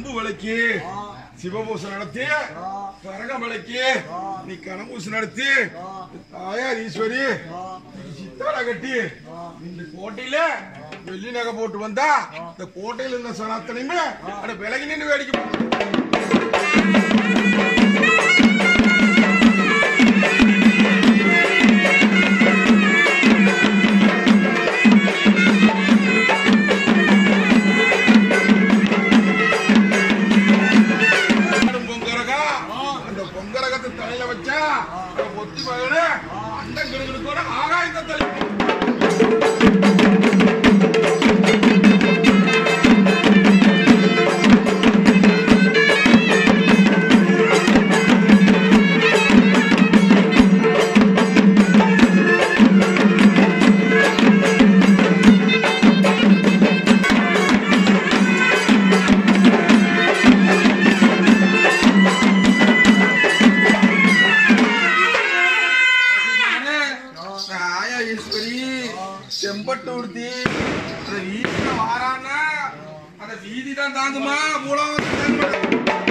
செம்பு விளக்கி சிவபூசை நடத்தி கரகம் விளக்கி நீ கனபூசை நடத்தி தாயார் ஈஸ்வரி சித்தாட கட்டி இந்த கோட்டையில வெள்ளி நகை போட்டு வந்தா இந்த கோட்டையில இருந்த சனாத்தனையுமே அட விலகி நின்று வேடிக்கை பார்க்கும். ஆடும் பொங்கரகம் அந்த பொங்கரகத்தை தலையில வச்சா அந்த ஒத்தி மகனு அண்டம் கிடுகிடுக்கோட ஆகாயத்தை தள்ளி ஆயா ஈஸ்வரி செம்பட்டூர்த்தி அந்த வீட்டுல வாரான்னா அந்த வீதி தான் தாங்குமா மூலம்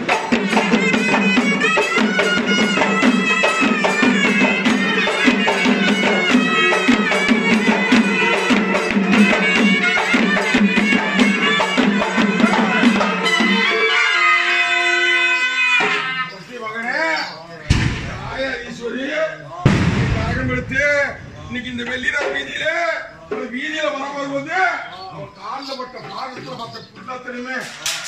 மகனே ஆயா ஈஸ்வரி கரகம் எடுத்து இன்னைக்கு இந்த வெள்ளிராம் வீதியில ஒரு வீதியில வர வரும்போது அவன் காலில் பட்ட பாகத்துல பட்ட புல்லாத்தனையுமே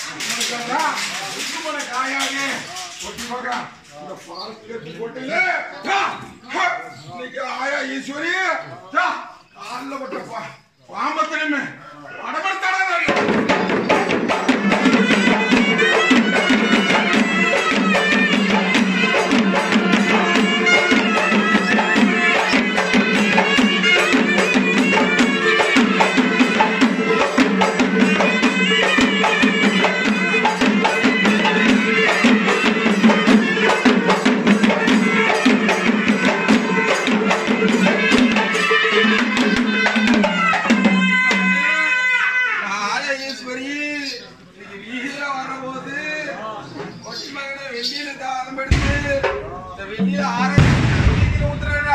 உண்மன காயாக ஒட்டி மகா இந்த பாலத்துல போட்டில இன்னைக்கு ஆயா ஈஸ்வரி காலில் பட்ட பா பாம்பத்தனையுமே படபடுத்தாடா ராஜேஸ்வரி இன்னைக்கு வீதியில வரும்போது கொச்சி மகனை வெள்ளியில தாரம் எடுத்து இந்த வெள்ளியில ஆரம்பிச்சு வீதியில ஊத்துறா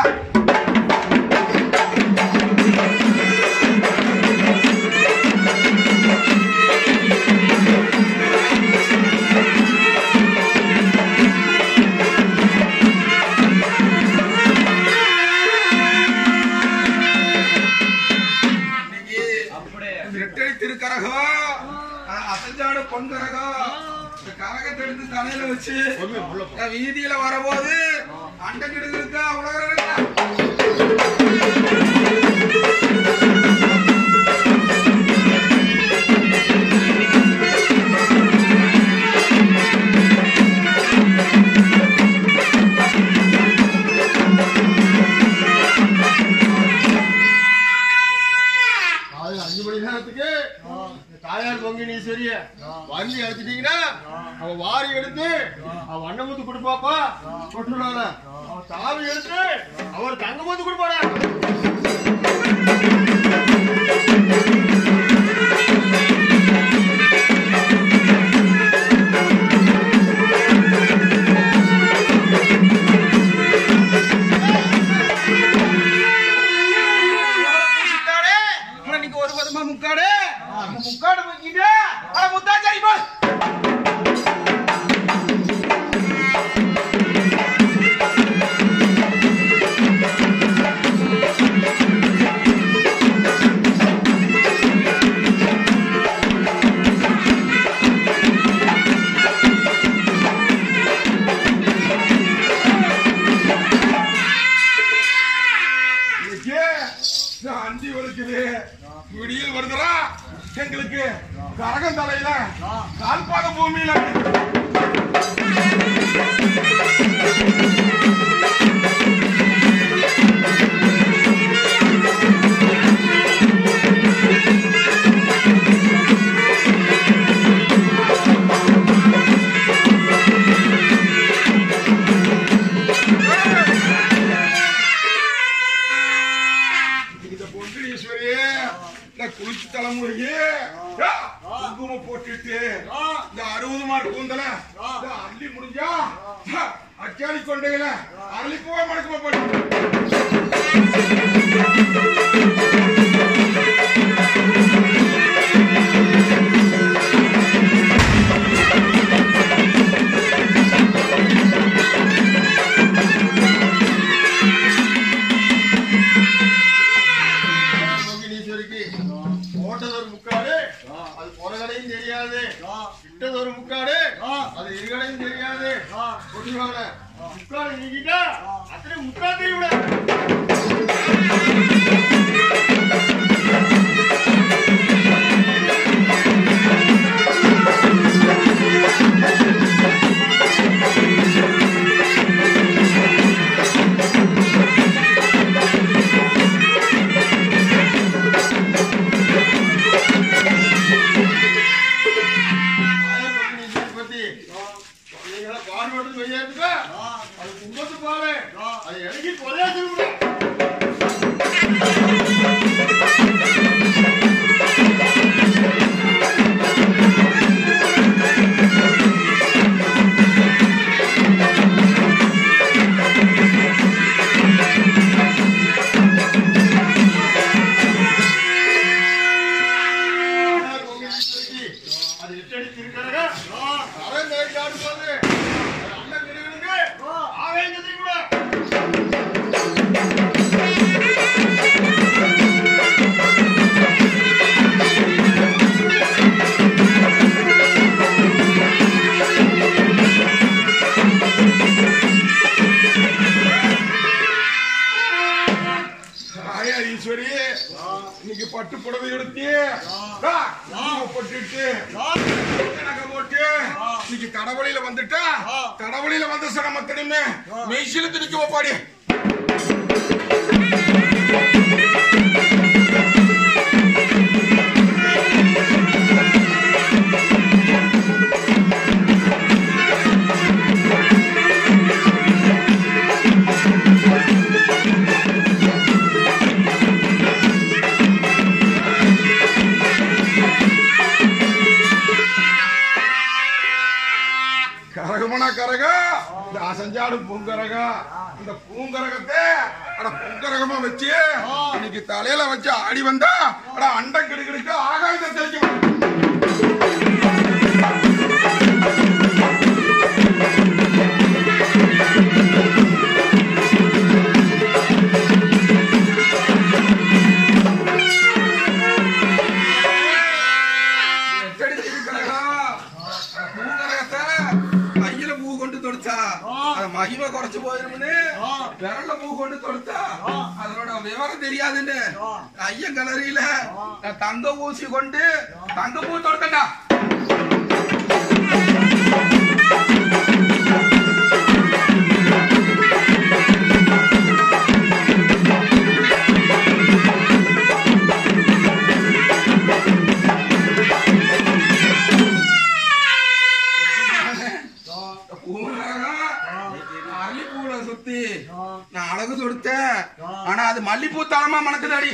இன்னைக்கு இரட்டை திருக்கரகம் அஹ் அசஞ்சாடு பொன்கரகம் இந்த கரகத்தை எடுத்து தலையில வச்சு நான் வீதியில வரபோது அண்டை கிடுக்கு உலகம் இருக்கா காலையில அஞ்சு மணி நேரத்துக்கு இந்த தாயார் பொங்கினீஸ்வரிய வண்டி அடிச்சிட்டீங்கன்னா அவ வாரி எடுத்து அவ வண்ணமுத்து கொடுப்பாப்பா கொட்டுனால அவ சாவி எடுத்து அவர் தங்கமுத்து கொடுப்பாடா முக்காடு ஆனா நீங்க ஒரு பதமா முக்காடு நம்ம முக்காடு முக்கிட்டு ஆனா முத்தாச்சாரி போல் இன்னைக்கு இந்த அந்தி வலிக்குது விடியல் வருதுடா எங்களுக்கு கரகம் தலையில கால்பாத பூமியில இந்த பொங்கலீஸ்வரியே இந்த குளிச்சு தலைமுறையே குங்குமம் போட்டுட்டு இந்த அறுபது மார்க் கூந்தல இந்த அள்ளி முடிஞ்சா அச்சாலி கொண்டையில அள்ளி போக மடக்குமா போட்டு யோகினீஸ்வரிக்கு போட்டது ஒரு முக்காடு அது பொறகடையும் தெரியாது இட்டது ஒரு முக்காடு அது இருகடையும் தெரியாது சொல்லுவாங்க முக்காடு நீக்கிட்டா அத்தனை முக்கா தெரியும் பத்தி நீங்களா பார்வையோடு வெளியேற்றுக்க அது கும்பத்து பாரு அது இறங்கி கொலையா சொல்லுங்க அது எட்டடிச்சு இருக்கிறாங்க அவன் நேற்று ஆடு போகுது அண்ணன் கிடுகிடுங்க அவன் எதிரி கூட ஆயா ஈஸ்வரி இன்னைக்கு பட்டு புடவை எடுத்து ஆ, குங்குமம் போட்டுட்டு நகை போட்டு இன்னைக்கு கடவுளில வந்துட்டா கடவுளில வந்த சிரமத்தனையுமே மெய்சில திணிக்க வைப்பாடி கரகமனா கரக இந்த அசஞ்சாடு பூங்கரகா இந்த பூங்கரகத்தை அட பூங்கரகமா வச்சு இன்னைக்கு தலையில வச்சு ஆடி வந்தா அட அண்டம் கிடுக்கிடுக்கு ஆகாயத்தை தெரிக்கும் கையில பூ கொண்டு தொடுத்தா அது மகிமை குறைச்சு போயிரும்னு விரல்ல பூ கொண்டு தொடுத்தா அதனோட விவரம் தெரியாதுன்னு ஐயன் கலரியில தங்க ஊசி கொண்டு தங்க பூ தொடுத்தா அரளிப்பூல சுத்தி நான் அழகு தொடுத்தேன் ஆனா அது மல்லிப்பூ தளமா மணக்குதாடி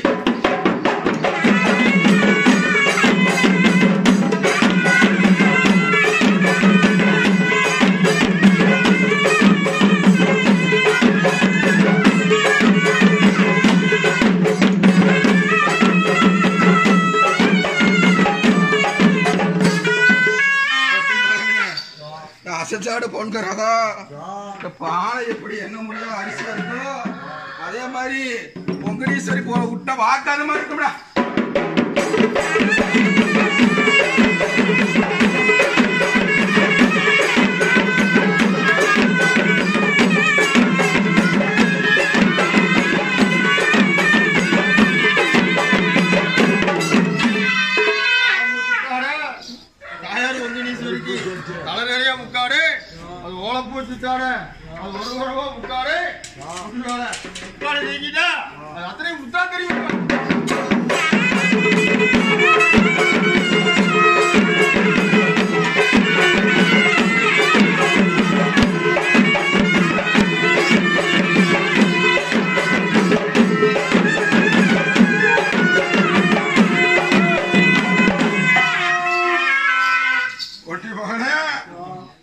இந்த அசச்சாடு பொன்கரகா இந்த பானை எப்படி என்ன முடியும் அரிசியா இருக்கோ அதே மாதிரி பொங்கடீஸ்வரி போல விட்ட வாக்காத மாதிரி இருக்கும்டா தாயார் ஒங்கினீஸ்வரிக்கு தலை நிறைய முக்காடு அது ஓலப்பூ சுத்தாடு அது ஒரு குறவா முக்காடு முக்காடு முக்காடு நீக்கிட்டா அது அத்தனை முத்தா தெரியும்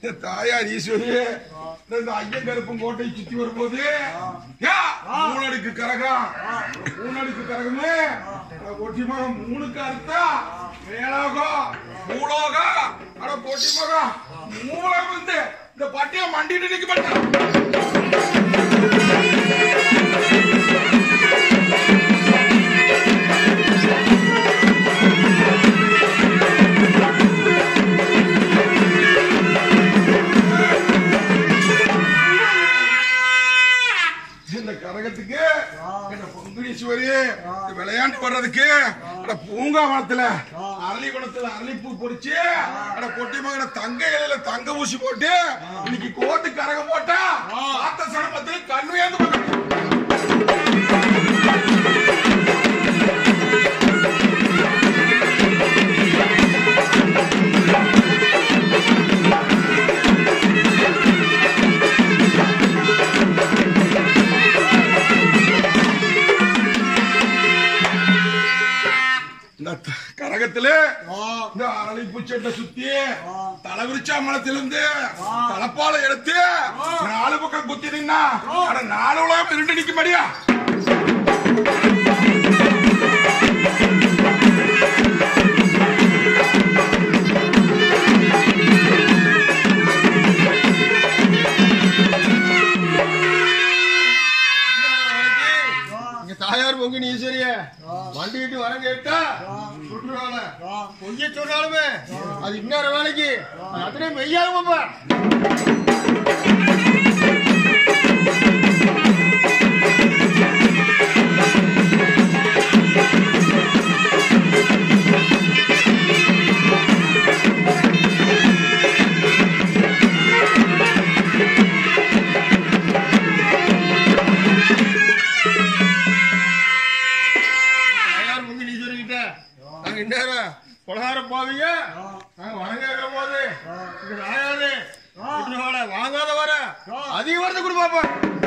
இந்த தாயார் ஈஸ்வரி இந்த ஐயங்கருப்பும் கோட்டையை சுத்தி வரும்போது யா, மூணடுக்கு கரகம் மூணடுக்கு கரகமே கொட்டிமாக மூணுக்கு அர்த்தா மேலோகம் மூலோகம் அட கொட்டிமாக மூலம் வந்து இந்த பட்டிய மண்டிட்டு நிக்க மாட்டான் இந்த கரகத்துக்கு இந்த பொங்குனீஸ்வரி இந்த விளையாண்டு வர்றதுக்கு அட பூங்காவனத்துல அரளி குணத்துல அரளிப்பூ பொறிச்சு அட பொட்டி மகன தங்க இலையில தங்க ஊசி போட்டு இன்னைக்கு கோட்டு கரகம் போட்டா பார்த்த சனமத்துல கண்ணுயர்ந்து பார்க்கணும் இந்த த- கரகத்துல இந்த அரளிப்பூ செட்டை சுத்தி தலை விரிச்சா மலத்திலிருந்து தலப்பால எடுத்து நாலு பக்கம் குத்தி நின்னா அட நாலு உலகம் இருண்டு நிக்க மாடியா இங்க தாயார் பொங்கி ஈஸ்வரிய வண்டிட்டு வர கேட்டா சுற்றுலால பொங்கிய சொன்னாலுமே அது இன்னொரு வேலைக்கு அது அத்தனை மெய்யாகும் பாப்பா தாயார் பொங்கி ஈஸ்வரி கிட்ட நாங்க இந்நேரம் கொலகாரம் போவீங்க நாங்க வரம் கேட்கிற போது இங்க தாயாரு சுற்றுலால வாங்காத வர அதிக வரது கொடு பாப்பா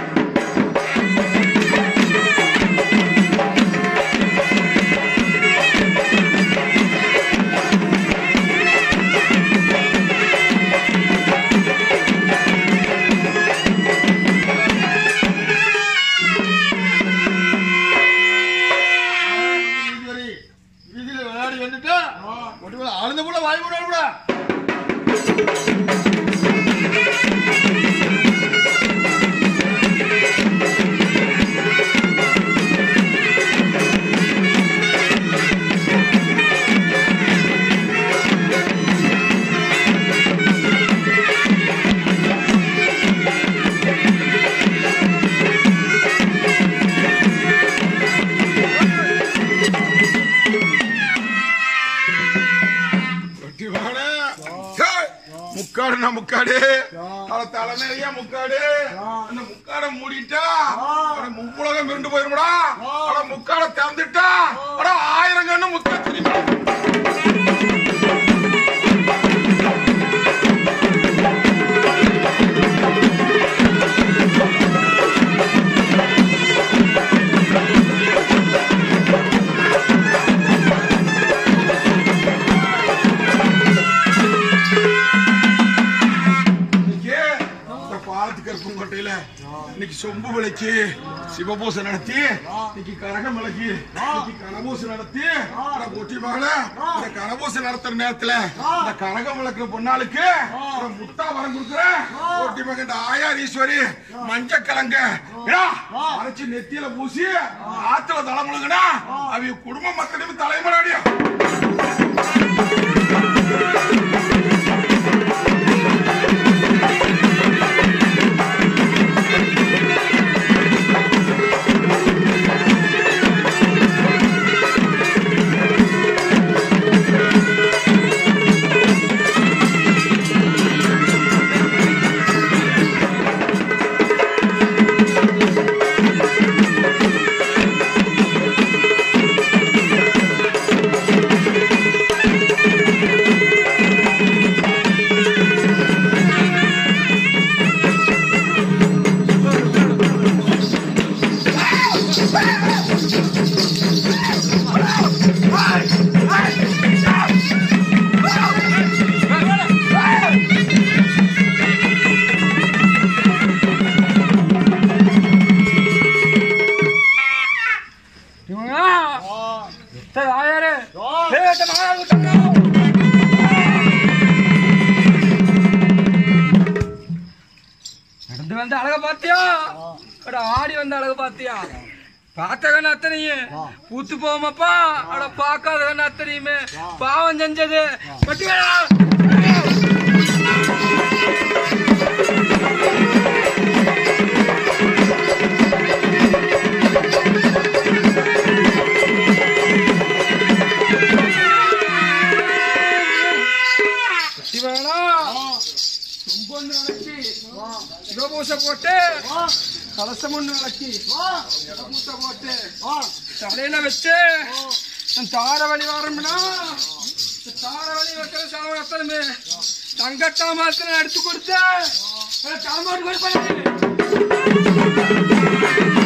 ஈஸ்வரி வீதியில விளையாடி வந்துட்டா ஒட்டுமேல ஆழ்ந்த கூட வாய் கூட கூட வெட்டி வாடா. ஏய், முக்காடுனா முக்காடு அவ தலை நிறைய முக்காடு அந்த முக்காட மூடிட்டா அட முப்புலகம் மிருண்டு போயிருமுடா அட முக்காட திறந்துட்டா அட ஆயிரம் கண்ணு முக்கா திரும்பி இன்னைக்கு இந்த பாலத்துக்கு கருப்பங்கோட்டையில இன்னைக்கு சொம்பு விலைக்கு சிவபூசை நடத்தி இன்னைக்கு கரகம் விலைக்கு இன்னைக்கு கனபூசை நடத்தி அட பொட்டி மகள இந்த கனபூசை நடத்துற நேரத்துல இந்த கரகம் விளக்குற பொண்ணாளுக்கு ஒரு முத்தா வரம் கொடுக்குற பொட்டி மகன் இந்த ஆயார் ஈஸ்வரி மஞ்ச கலங்க அரைச்சு நெத்தியில பூசி ஆத்துல தலை முழுங்கனா அவங்க குடும்ப மக்களும் தலைமுறையாடியா ஆ ஏய், இந்த மகாராஜா தங்கம். நடந்து வந்த அழக பாத்தியா அட ஆடி வந்த அழக பாத்தியா பார்த்தவன் அத்தனையும் பூத்து போமாப்பா அட பார்க்காதவன் அத்தனையுமே பாவம் செஞ்சது பட்டி வேணா பட்டி வேணா சொம்பொன்னு விளக்கி சிவபூசை போட்டு கலசம் ஒண்ணு விளக்கி பூசை போட்டு தலையில வச்சு நான் தார வழி வரணும்னா இந்த தார வழி வைக்கிற சாவனத்தனமே தங்கட்டா மாத்திரம் எடுத்து கொடுத்து சாமான் கொடுப்பேன்